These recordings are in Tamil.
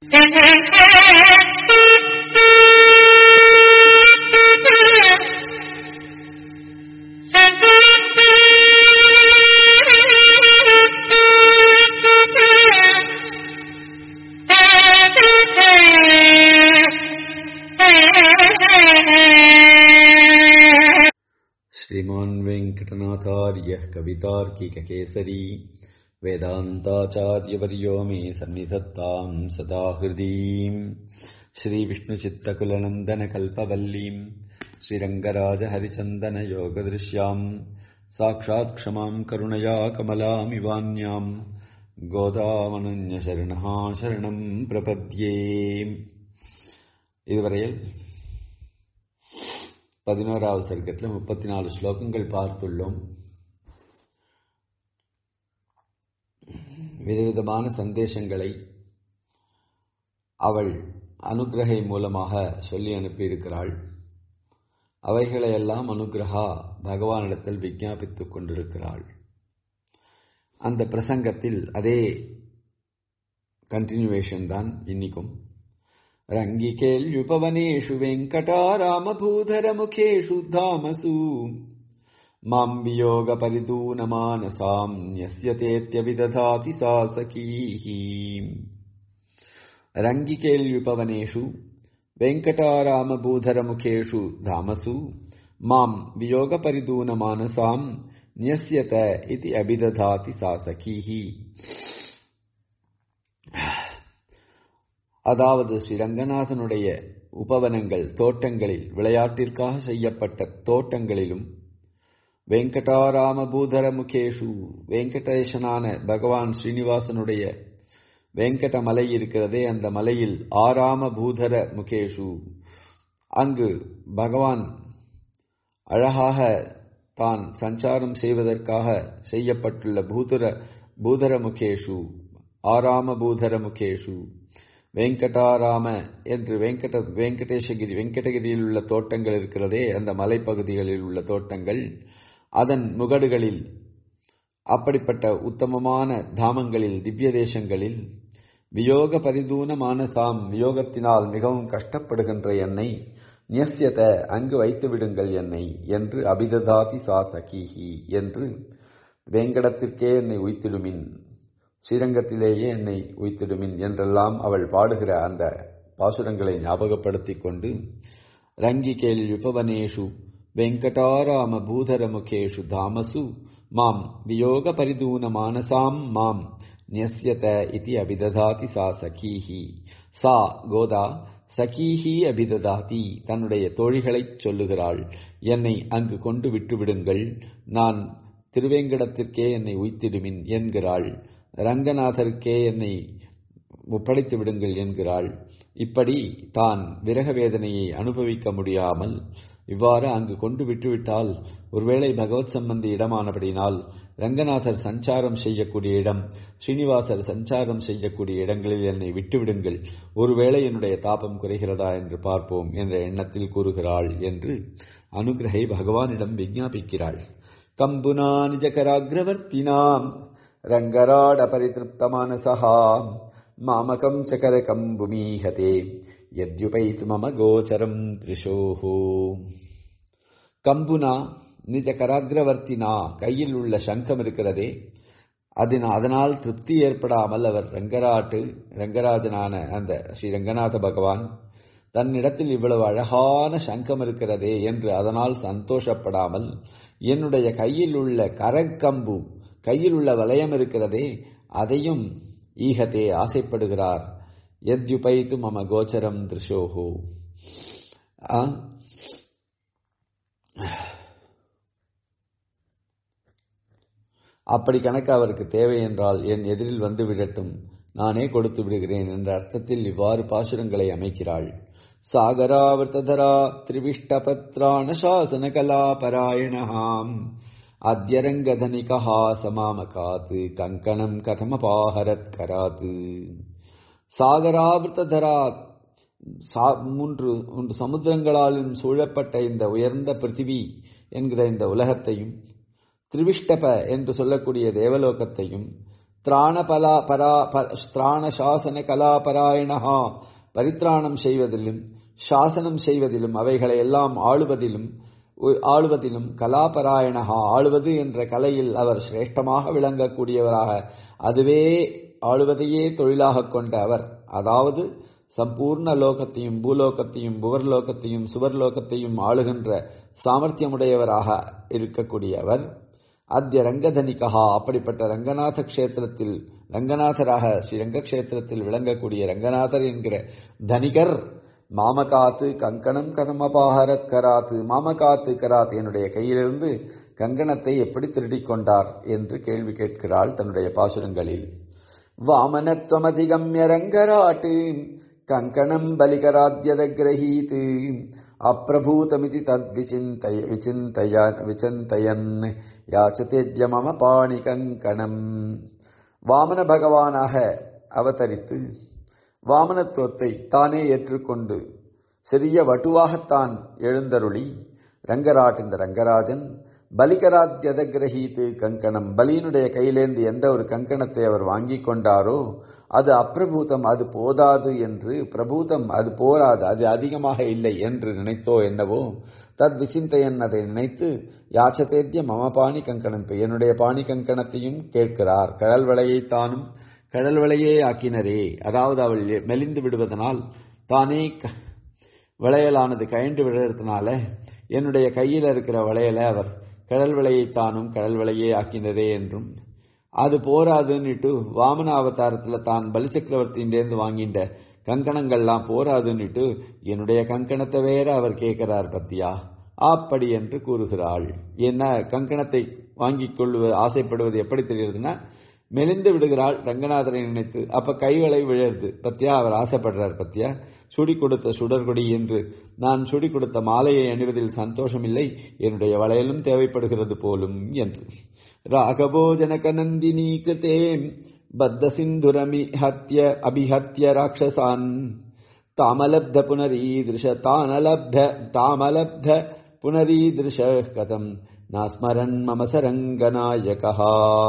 श्रीमान् वेङ्कटनाथार्यः कवितार्किककेसरी वेदान्ताचार्यवर्यो मे सन्निधत्ताम् सदा हृदीम् श्रीविष्णुचित्तकुलनन्दनकल्पवल्लीम् श्रीरङ्गराजहरिचन्दनयोगदृश्याम् साक्षात् क्षमाम् करुणया कमलामिवान्याम् गोदामनन्यशरणः शरणम् प्रपद्ये இதுவரையில் பதினோராவது சர்க்கத்தில் முப்பத்தி நாலு ஸ்லோகங்கள் பார்த்துள்ளோம் விதவிதமான சந்தேசங்களை அவள் அனுகிரகை மூலமாக சொல்லி அனுப்பியிருக்கிறாள் அவைகளையெல்லாம் அனுகிரகா பகவானிடத்தில் விஜாபித்துக் கொண்டிருக்கிறாள் அந்த பிரசங்கத்தில் அதே கண்டினியூவேஷன் தான் இன்னிக்கும் रङ्गिकेल्युपवनेषु वेङ्कटारामभूधरमुखेषु धामसु माम् वियोगपरिदूनमानसाम् न्यस्यतेत्यविदधाति सा सखीः रङ्गिकेल्युपवनेषु वेङ्कटारामभूधरमुखेषु धामसु माम् वियोगपरिदूनमानसाम् न्यस्यत इति अभिदधाति सा सखीः அதாவது ஸ்ரீ ரங்கநாதனுடைய உபவனங்கள் தோட்டங்களில் விளையாட்டிற்காக செய்யப்பட்ட தோட்டங்களிலும் வெங்கடாராம பூதர முகேஷு வெங்கடேசனான பகவான் ஸ்ரீனிவாசனுடைய வெங்கட மலை இருக்கிறதே அந்த மலையில் ஆராம பூதர முகேஷு அங்கு பகவான் அழகாக தான் சஞ்சாரம் செய்வதற்காக செய்யப்பட்டுள்ள பூதர பூதர முகேஷு ஆராம பூதர முகேஷு வெங்கடாராம என்று வெங்கட வெங்கடேசகிரி வெங்கடகிரியில் உள்ள தோட்டங்கள் இருக்கிறதே அந்த மலைப்பகுதிகளில் உள்ள தோட்டங்கள் அதன் முகடுகளில் அப்படிப்பட்ட உத்தமமான தாமங்களில் திவ்ய தேசங்களில் வியோக பரிதூன மானசாம் வியோகத்தினால் மிகவும் கஷ்டப்படுகின்ற என்னை நியசியத அங்கு வைத்து விடுங்கள் என்னை என்று அபிததாதி சா சகீஹி என்று வேங்கடத்திற்கே என்னை உய்த்திடுமின் ஸ்ரீரங்கத்திலேயே என்னை உய்த்திடுமின் என்றெல்லாம் அவள் பாடுகிற அந்த பாசுரங்களை ஞாபகப்படுத்திக் கொண்டு ரங்கிகேல் யுபவனேஷு வெங்கடாராம பூதரமுகேஷு தாமசு மாம் வியோக பரிதூன மானசாம் மாம் நியஸ்யத இதி அபிததாதி சா சகீஹி சா கோதா சகீஹி அபிததாதி தன்னுடைய தோழிகளைச் சொல்லுகிறாள் என்னை அங்கு கொண்டு விட்டு விடுங்கள் நான் திருவேங்கடத்திற்கே என்னை உய்த்திடுமின் என்கிறாள் ரங்கநாதருக்கே என்னை ஒப்படைத்து விடுங்கள் என்கிறாள் இப்படி தான் விரக வேதனையை அனுபவிக்க முடியாமல் இவ்வாறு அங்கு கொண்டு விட்டுவிட்டால் ஒருவேளை பகவத் சம்பந்தி இடமானபடினால் ரங்கநாதர் சஞ்சாரம் செய்யக்கூடிய இடம் ஸ்ரீனிவாசர் சஞ்சாரம் செய்யக்கூடிய இடங்களில் என்னை விட்டுவிடுங்கள் ஒருவேளை என்னுடைய தாபம் குறைகிறதா என்று பார்ப்போம் என்ற எண்ணத்தில் கூறுகிறாள் என்று அனுகிரகை பகவானிடம் விஞ்ஞாபிக்கிறாள் கம்புனா நிஜகராகிரவர்த்தினாம் रङ्गराडपरितृप्तमानसः मामकम् चकरकम्बुमीहते यद्युपैतु मम गोचरम् त्रिशोः கம்புனா நிஜ கராகிரவர்த்தினா கையில் உள்ள சங்கம் இருக்கிறதே அதன் அதனால் திருப்தி ஏற்படாமல் அவர் ரங்கராட்டு ரங்கராஜனான அந்த ஸ்ரீ ரங்கநாத பகவான் தன்னிடத்தில் இவ்வளவு அழகான சங்கம் இருக்கிறதே என்று அதனால் சந்தோஷப்படாமல் என்னுடைய கையில் உள்ள கரக்கம்பு கையில் உள்ள வலயம் இருக்கிறதே அதையும் ஈகத்தே ஆசைப்படுகிறார் எத்யுபைத்து மம கோச்சரம் திருஷோஹோ அப்படி கணக்கு அவருக்கு தேவை என்றால் என் எதிரில் வந்து விடட்டும் நானே கொடுத்து விடுகிறேன் என்ற அர்த்தத்தில் இவ்வாறு பாசுரங்களை அமைக்கிறாள் சாகராவர்த்ததரா திரிவிஷ்டபத்ராண சாசன கலாபராயணாம் அத்தியரங்கதனிகா சமாமகாத் கங்கணம் கதமபாஹரத் கராத் சாகராவிரதரா மூன்று மூன்று சமுத்திரங்களாலும் சூழப்பட்ட இந்த உயர்ந்த பிருத்திவி என்கிற இந்த உலகத்தையும் திரிவிஷ்டப என்று சொல்லக்கூடிய தேவலோகத்தையும் திராணபலா பரா திராண சாசன கலாபராயணஹா பரித்ராணம் செய்வதிலும் சாசனம் செய்வதிலும் அவைகளை எல்லாம் ஆளுவதிலும் ஆளுவதிலும் கலாபராயணகா ஆளுவது என்ற கலையில் அவர் சிரேஷ்டமாக விளங்கக்கூடியவராக அதுவே ஆளுவதையே தொழிலாக கொண்ட அவர் அதாவது சம்பூர்ண லோகத்தையும் பூலோகத்தையும் புவர்லோகத்தையும் சுவர்லோகத்தையும் ஆளுகின்ற சாமர்த்தியமுடையவராக இருக்கக்கூடிய அவர் அத்திய ரங்கதனிகா அப்படிப்பட்ட ரங்கநாத கஷேத்திரத்தில் ரங்கநாதராக ஸ்ரீ ரங்கக்ஷேத்திரத்தில் விளங்கக்கூடிய ரங்கநாதர் என்கிற தனிகர் மாமகாத்து கங்கணம் கதமபாகரத் கராத்து மாமகாத்து கராத் என்னுடைய கையிலிருந்து கங்கணத்தை எப்படி திருடிக் கொண்டார் என்று கேள்வி கேட்கிறாள் தன்னுடைய பாசுரங்களில் வாமனத்வமதிகம்ய ரங்கராட்டு கங்கணம் பலிகராத்யத கிரகீத் அப்பிரபூதமிதி தத் விசிந்தய விசிந்தய விசிந்தயன் யாச்சதேத்ய மம பாணி கங்கணம் வாமன பகவானாக அவதரித்து வாமனத்துவத்தை தானே ஏற்றுக்கொண்டு சிறிய வட்டுவாகத்தான் எழுந்தருளி ரங்கராட் இந்த ரங்கராஜன் பலிகராத்யத கிரகீத்து கங்கணம் பலியினுடைய கையிலேந்து எந்த ஒரு கங்கணத்தை அவர் வாங்கி கொண்டாரோ அது அப்பிரபூதம் அது போதாது என்று பிரபூதம் அது போராது அது அதிகமாக இல்லை என்று நினைத்தோ என்னவோ தத் விசிந்தையன் அதை நினைத்து யாச்சதேத்திய மம பாணி கங்கணம் என்னுடைய பாணி கங்கணத்தையும் கேட்கிறார் கடல் வளையை தானும் கடல் வளையே ஆக்கினரே அதாவது அவள் மெலிந்து விடுவதனால் தானே வளையலானது கயண்டு விடுறதுனால என்னுடைய கையில் இருக்கிற வளையலை அவர் கடல் வளையை தானும் கடல் வளையே ஆக்கினதே என்றும் அது போராதுன்னுட்டு வாமன அவதாரத்தில் தான் பலிச்சக்கரவர்த்தியிலேருந்து வாங்கின்ற கங்கணங்கள்லாம் போராதுன்னுட்டு என்னுடைய கங்கணத்தை வேற அவர் கேட்கிறார் பத்தியா அப்படி என்று கூறுகிறாள் என்ன கங்கணத்தை வாங்கிக் கொள்வது ஆசைப்படுவது எப்படி தெரிகிறதுனா மெலிந்து விடுகிறாள் ரங்கநாதரை நினைத்து அப்ப கைவளை விழருது பத்தியா அவர் ஆசைப்படுறார் பத்தியா சுடி கொடுத்த சுடர்கொடி என்று நான் சுடி கொடுத்த மாலையை அணிவதில் சந்தோஷமில்லை என்னுடைய வளையலும் தேவைப்படுகிறது போலும் என்று ராகபோஜனக நந்தினி கிருதே பத்த சிந்துரமி ஹத்திய அபிஹத்திய ராட்சசான் தாமலப்த புனரீதிருஷ தானலப்த தாமலப்த புனரீதிருஷ கதம் நாஸ்மரன் மம சரங்கநாயகா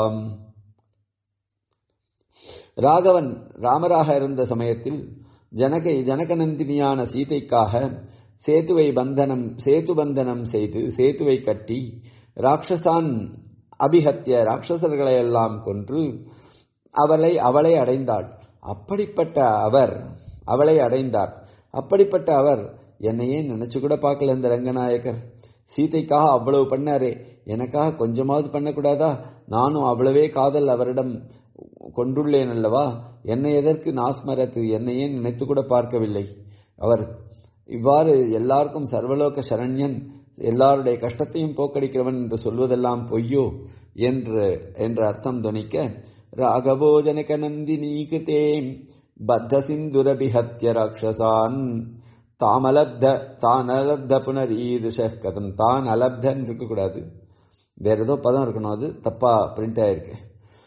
ராகவன் ராமராக இருந்த சமயத்தில் ஜனகை ஜனகநந்தினியான சீதைக்காக சேத்துவை பந்தனம் சேத்து பந்தனம் செய்து சேத்துவை கட்டி ராட்சசான் அபிஹத்திய ராட்சசர்களை எல்லாம் கொன்று அவளை அவளை அடைந்தாள் அப்படிப்பட்ட அவர் அவளை அடைந்தார் அப்படிப்பட்ட அவர் என்னையே நினைச்சு கூட பார்க்கல இந்த ரங்கநாயகர் சீதைக்காக அவ்வளவு பண்ணாரே எனக்காக கொஞ்சமாவது பண்ணக்கூடாதா நானும் அவ்வளவே காதல் அவரிடம் கொண்டுள்ளேன் அல்லவா என்னை எதற்கு நாஸ்மரத்து என்னையே நினைத்து கூட பார்க்கவில்லை அவர் இவ்வாறு எல்லாருக்கும் சர்வலோக சரண்யன் எல்லாருடைய கஷ்டத்தையும் போக்கடிக்கிறவன் என்று சொல்வதெல்லாம் பொய்யோ என்று என்ற அர்த்தம் துணிக்க ராகவோஜனக நந்தினி கிருதே பத்த சிந்துரபிஹத்திய ராட்சசான் தாமலப்த தான் அலப்த புனரீதிஷ கதம் தான் அலப்தன்னு இருக்கக்கூடாது வேற ஏதோ பதம் இருக்கணும் அது தப்பா பிரிண்ட் ஆயிருக்கு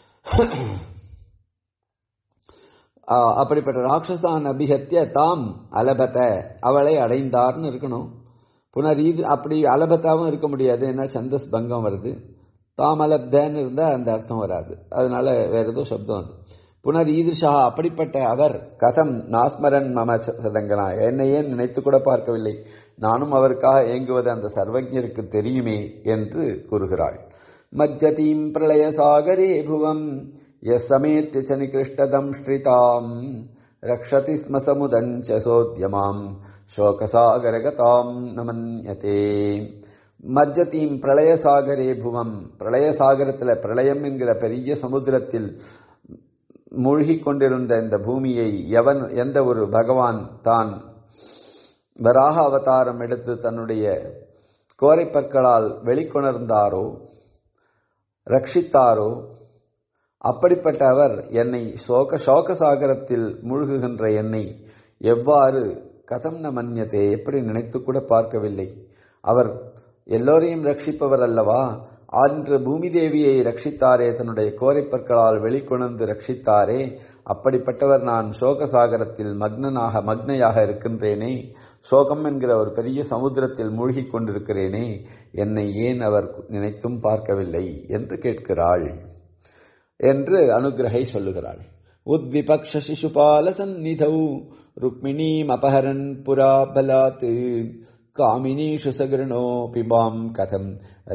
அப்படிப்பட்ட ராட்சசான் அபிஹத்திய தாம் அலபத அவளை அடைந்தார்னு இருக்கணும் புனரீது அப்படி அலபத்தாவும் இருக்க முடியாது ஏன்னா சந்தஸ் பங்கம் வருது தாம் அலப்தன்னு இருந்தால் அந்த அர்த்தம் வராது அதனால வேற ஏதோ சப்தம் அது புனர் ஈதிர்ஷா அப்படிப்பட்ட அவர் கதம் நாஸ்மரன் மம சதங்கனா என்னை ஏன் நினைத்து கூட பார்க்கவில்லை நானும் அவருக்காக ஏங்குவது அந்த சர்வஜருக்கு தெரியுமே என்று கூறுகிறாள் மஜ்ஜதீம் பிரளய சாகரே புவம் எஸ் சமேத்திய ச நிகிருஷ்டதம் ஸ்ரிதாம் ரக்ஷதி ஸ்ம சமுதஞ்ச சோத்யமாம் சோகசாகரகதாம் நமன்யதே மஜ்ஜதீம் பிரளயசாகரே புவம் பிரளயசாகரத்தில் பிரளயம் என்கிற பெரிய சமுத்திரத்தில் மூழ்கிக் கொண்டிருந்த இந்த பூமியை எவன் எந்த ஒரு பகவான் தான் வராக அவதாரம் எடுத்து தன்னுடைய கோரைப்பற்களால் வெளிக்கொணர்ந்தாரோ ரட்சித்தாரோ அப்படிப்பட்ட அவர் என்னை சோக சோக சாகரத்தில் மூழ்குகின்ற என்னை எவ்வாறு கதம் ந மன்யத்தே எப்படி நினைத்து கூட பார்க்கவில்லை அவர் எல்லோரையும் ரட்சிப்பவர் அல்லவா அன்று பூமி தேவியை ரட்சித்தாரே தன்னுடைய கோரைப்பற்களால் வெளிக்கொணர்ந்து ரட்சித்தாரே அப்படிப்பட்டவர் நான் சோகசாகரத்தில் மக்னனாக மக்னையாக இருக்கின்றேனே சோகம் என்கிற ஒரு பெரிய சமுத்திரத்தில் மூழ்கிக் கொண்டிருக்கிறேனே என்னை ஏன் அவர் நினைத்தும் பார்க்கவில்லை என்று கேட்கிறாள் என்று அனுகிரகை சொல்லுகிறாள் உத்விபக்ஷ சிசுபால சந்நிதௌ ருக்மிணீம் அபஹரன் புரா பலாத் காமினீஷு சகிருணோ பிபாம் கதம்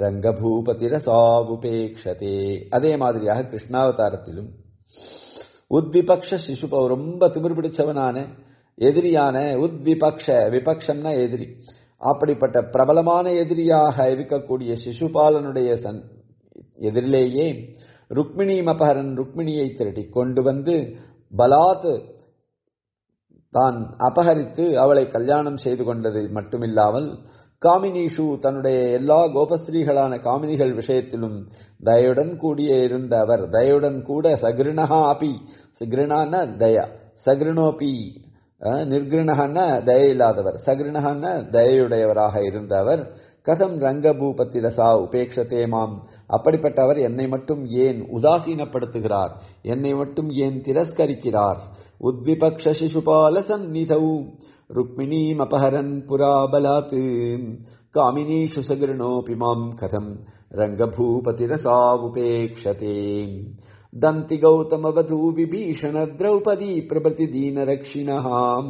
ரங்கபூபதிரசாவுபேக்ஷதே அதே மாதிரியாக கிருஷ்ணாவதாரத்திலும் உத்விபக்ஷ சிசுப ரொம்ப திமிர் பிடிச்சவனான எதிரியான உத்விபக்ஷ விபக்ஷம்னா எதிரி அப்படிப்பட்ட பிரபலமான எதிரியாக இருக்கக்கூடிய சிசுபாலனுடைய சன் எதிரிலேயே ருக்மிணி மபஹரன் ருக்மிணியை திரட்டி கொண்டு வந்து பலாத் தான் அபகரித்து அவளை கல்யாணம் செய்து கொண்டது மட்டுமில்லாமல் காமினீஷு தன்னுடைய எல்லா கோபஸ்திரீகளான காமினிகள் விஷயத்திலும் தயுடன் கூடிய இருந்த அவர் தயுடன் கூட சகிருணஹா அபி சகிருணான தயா சகிருணோபி நிர்கிருணகன தய இல்லாதவர் சகிருணகன தயையுடையவராக இருந்தவர் கதம் ரங்கபூபத்தி ரசா உபேக்ஷதே மாம் அப்படிப்பட்டவர் என்னை மட்டும் ஏன் உதாசீனப்படுத்துகிறார் என்னை மட்டும் ஏன் திரஸ்கரிக்கிறார் உத்விபக்ஷ சிசுபால சந்நிதௌ ருக்மிணீம் அபஹரன் புராபலாத் காமினீஷு சகிருணோபி மாம் கதம் ரங்கபூபதிரசா உபேக்ஷதே दन्ति गौतमवधू विभीषण द्रौपदी प्रभृति दीनरक्षिणः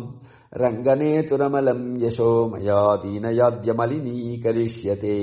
ரங்கநேதுரமலம் யசோ மயா தீனயாத்யமலினீகரிஷ்யதே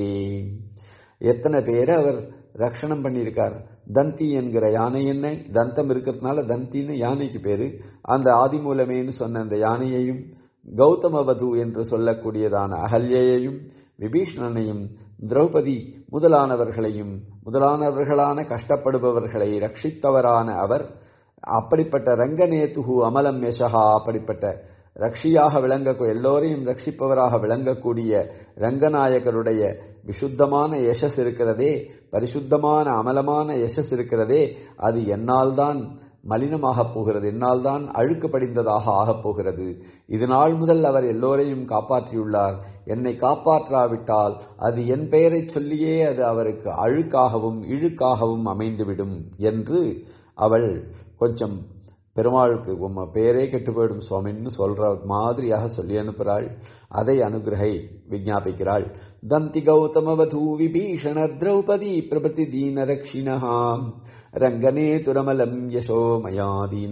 எத்தனை பேரை அவர் ரக்ஷணம் பண்ணியிருக்கார் தந்தி என்கிற யானை என்ன தந்தம் இருக்கிறதுனால தந்தின்னு யானைக்கு பேரு அந்த ஆதிமூலமேன்னு சொன்ன அந்த யானையையும் கௌதமவது என்று சொல்லக்கூடியதான அகல்யையும் விபீஷணனையும் திரௌபதி முதலானவர்களையும் முதலானவர்களான கஷ்டப்படுபவர்களை ரட்சித்தவரான அவர் அப்படிப்பட்ட ரங்கநேதுகு அமலம் யசகா அப்படிப்பட்ட ரக்ஷியாக விளங்க எல்லோரையும் ரட்சிப்பவராக விளங்கக்கூடிய ரங்கநாயகருடைய விசுத்தமான யசஸ் இருக்கிறதே பரிசுத்தமான அமலமான யசஸ் இருக்கிறதே அது என்னால் தான் மலினமாகப் போகிறது என்னால் தான் அழுக்கு படிந்ததாக ஆகப் போகிறது இது நாள் முதல் அவர் எல்லோரையும் காப்பாற்றியுள்ளார் என்னை காப்பாற்றாவிட்டால் அது என் பெயரை சொல்லியே அது அவருக்கு அழுக்காகவும் இழுக்காகவும் அமைந்துவிடும் என்று அவள் கொஞ்சம் பெருமாளுக்கு உம்ம பேரே கெட்டு போயிடும் சுவாமின்னு சொல்ற மாதிரியாக சொல்லி அனுப்புகிறாள் அதை அனுகிரகை விஜாபிக்கிறாள் தந்தி கௌதமவதூ விபீஷண திரௌபதி பிரபதி தீனரக்ஷிணாம் ரங்கனே துரமலம் யசோ மயா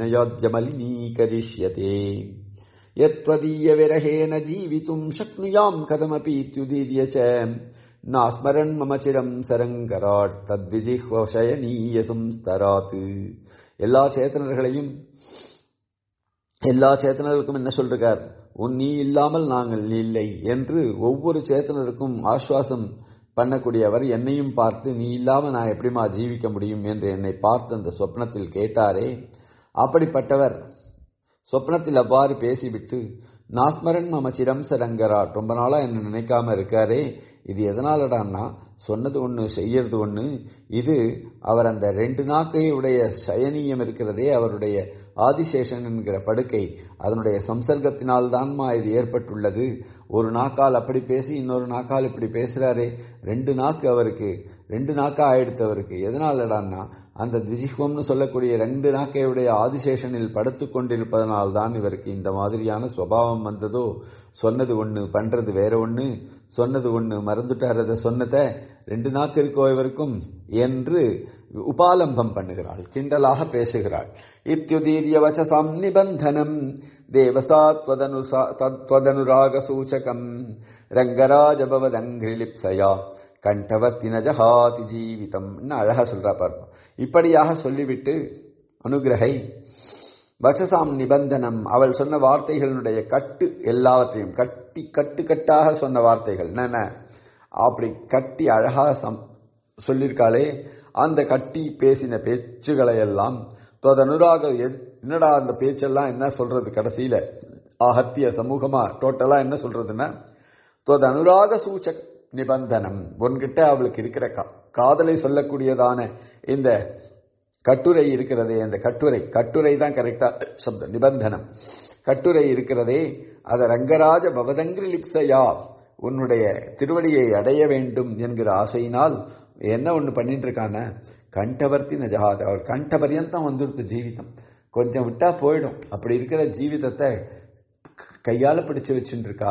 தீனயாத்யமலினீகரிஷ்யதே யத்வதீய விரகேன ஜீவித்தும் சக்னுயாம் கதமபி இத்யுதீர்ய ச நாஸ்மரன் மம சிரம் சரங்கராட் தத்விஜிஹ்வசயனீய சம்ஸ்தராத் எல்லா சேத்தனர்களையும் எல்லா சேத்தனர்களுக்கும் என்ன சொல்றார் உன் நீ இல்லாமல் நாங்கள் இல்லை என்று ஒவ்வொரு சேத்தனருக்கும் ஆஸ்வாசம் பண்ணக்கூடியவர் என்னையும் பார்த்து நீ இல்லாம நான் எப்படிமா ஜீவிக்க முடியும் என்று என்னை பார்த்து அந்த சொப்னத்தில் கேட்டாரே அப்படிப்பட்டவர் சொப்னத்தில் அவ்வாறு பேசிவிட்டு நாஸ்மரன் மம சிரம் சரங்கராட் ரொம்ப நாளா என்ன நினைக்காம இருக்காரே இது எதனாலடான்னா சொன்னது ஒன்று செய்யறது ஒன்று இது அவர் அந்த ரெண்டு நாக்கையுடைய சயனீயம் இருக்கிறதே அவருடைய ஆதிசேஷன் என்கிற படுக்கை அதனுடைய சம்சர்க்கத்தினால் தான்மா இது ஏற்பட்டுள்ளது ஒரு நாக்கால் அப்படி பேசி இன்னொரு நாக்கால் இப்படி பேசுறாரே ரெண்டு நாக்கு அவருக்கு ரெண்டு நாக்கா ஆயிடுத்து அவருக்கு எதனாலடான்னா அந்த திஜிஹ்வம்னு சொல்லக்கூடிய ரெண்டு நாக்கையுடைய ஆதிசேஷனில் படுத்து கொண்டிருப்பதனால் தான் இவருக்கு இந்த மாதிரியான சுவாவம் வந்ததோ சொன்னது ஒன்று பண்றது வேற ஒன்று சொன்னது ஒன்று மறந்துட்டார் அதை சொன்னதை ரெண்டு நாக்கு இருக்கோ இவருக்கும் என்று உபாலம்பம் பண்ணுகிறாள் கிண்டலாக பேசுகிறாள் இத்தியுதீரிய வச்சசாம் நிபந்தனம் தேவசா त्वदनुराग சூச்சகம் ரங்கராஜபவதங்கிலிப்சயா கண்டவத்தி நஜஹாதி ஜீவிதம் அழகா சொல்றா பாருங்க இப்படியாக சொல்லிவிட்டு அனுகிரகை வச்சசாம் நிபந்தனம் அவள் சொன்ன வார்த்தைகளுடைய கட்டு எல்லாவற்றையும் கட்டி கட்டு கட்டாக சொன்ன வார்த்தைகள் என்ன அப்படி கட்டி அழகா சம் சொல்லியிருக்காளே அந்த கட்டி பேசின பேச்சுகளை எல்லாம் அனுராக என்னடா அந்த பேச்செல்லாம் என்ன சொல்றது கடைசியில ஆகத்திய சமூகமா டோட்டலா என்ன சொல்றதுன்னா தொது அனுராக சூச்ச நிபந்தனம் உன்கிட்ட அவளுக்கு இருக்கிற காதலை சொல்லக்கூடியதான இந்த கட்டுரை இருக்கிறதே அந்த கட்டுரை கட்டுரை தான் கரெக்டா சப்த நிபந்தனம் கட்டுரை இருக்கிறதே அத ரங்கராஜ பவதங்கிரி லிப்சையா உன்னுடைய திருவடியை அடைய வேண்டும் என்கிற ஆசையினால் என்ன ஒண்ணு பண்ணிட்டு இருக்கான கண்டவர்த்தி நஜகாத அவர் கண்ட பரியந்தம் வந்துருத்து ஜீவிதம் கொஞ்சம் விட்டா போயிடும் அப்படி இருக்கிற ஜீவிதத்தை கையால பிடிச்சு வச்சுட்டு இருக்கா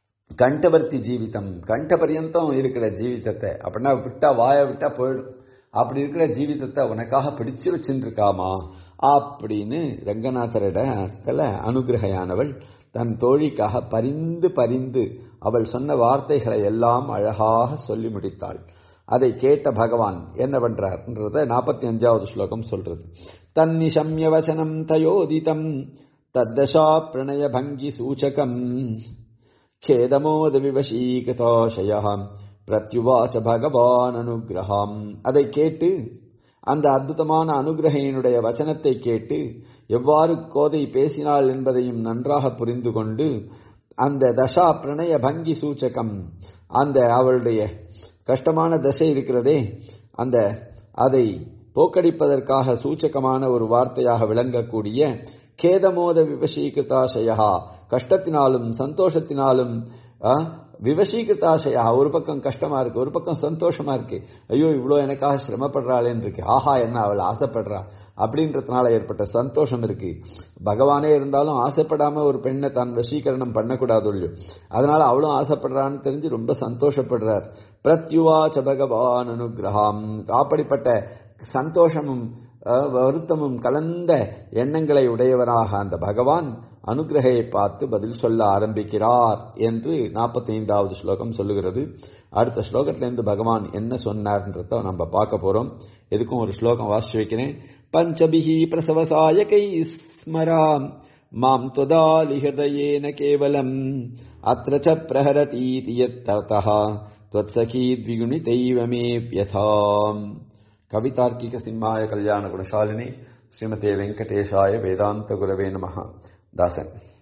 கண்டவர்த்தி ஜீவிதம் கண்ட பரியந்தம் இருக்கிற ஜீவிதத்தை அப்படின்னா விட்டா வாய விட்டா போயிடும் அப்படி இருக்கிற ஜீவிதத்தை உனக்காக பிடிச்சு வச்சுருக்காமா அப்படின்னு ரங்கநாதரிடத்துல அனுகிரகையானவள் தன் தோழிக்காக பரிந்து பரிந்து அவள் சொன்ன வார்த்தைகளை எல்லாம் அழகாக சொல்லி முடித்தாள் அதை கேட்ட பகவான் என்ன பண்றார்ன்றத நாற்பத்தி அஞ்சாவது ஸ்லோகம் சொல்றது தன்னிஷம்ய வசனம் தயோதிதம் தத்தசா பிரணய பங்கி சூச்சகம் கேதமோத விவசீகதாசய பிரத்யுவாச்ச பகவான் அனுகிரகம் அதை கேட்டு அந்த அற்புதமான அனுகிரகையினுடைய வச்சனத்தை கேட்டு எவ்வாறு கோதை பேசினாள் என்பதையும் நன்றாக புரிந்து கொண்டு அந்த தசா பிரணய பங்கி சூச்சகம் அந்த அவளுடைய கஷ்டமான தசை இருக்கிறதே அந்த அதை போக்கடிப்பதற்காக சூச்சகமான ஒரு வார்த்தையாக விளங்கக்கூடிய கேதமோத விவசீகிருதாசயா கஷ்டத்தினாலும் சந்தோஷத்தினாலும் விவசீகிருதாசையா ஒரு பக்கம் கஷ்டமா இருக்கு ஒரு பக்கம் சந்தோஷமா இருக்கு ஐயோ இவ்வளோ எனக்காக சிரமப்படுறாளேன்னு இருக்கு ஆஹா என்ன அவள் ஆசைப்படுறா அப்படின்றதுனால ஏற்பட்ட சந்தோஷம் இருக்கு பகவானே இருந்தாலும் ஆசைப்படாம ஒரு பெண்ணை தான் வசீகரணம் பண்ணக்கூடாது இல்லையோ அதனால அவளும் ஆசைப்படுறான்னு தெரிஞ்சு ரொம்ப சந்தோஷப்படுறார் பிரத்யுவாச்ச பகவான் அனுகிரகம் அப்படிப்பட்ட சந்தோஷமும் வருத்தமும் கலந்த எண்ணங்களை உடையவராக அந்த பகவான் அனுகிரகையை பார்த்து பதில் சொல்ல ஆரம்பிக்கிறார் என்று நாற்பத்தி ஐந்தாவது ஸ்லோகம் சொல்லுகிறது அடுத்த ஸ்லோகத்திலிருந்து பகவான் என்ன சொன்னார்ன்றத நம்ம பார்க்க போறோம் எதுக்கும் ஒரு ஸ்லோகம் வாசிச்சு வைக்கிறேன் பஞ்சபிஹி பிரசவசாயகை ஸ்மராம் மாம் தொதாலி ஹிருதயேன கேவலம் அத்திர ச பிரஹரதீதி யத்ததः त्वत्सखी द्विगुणितैव मे व्यथाम् कवितार्किक सिंहाय कल्याण गुणशालिनी श्रीमते वेङ्कटेशाय वेदान्त गुरवे नमः दासन्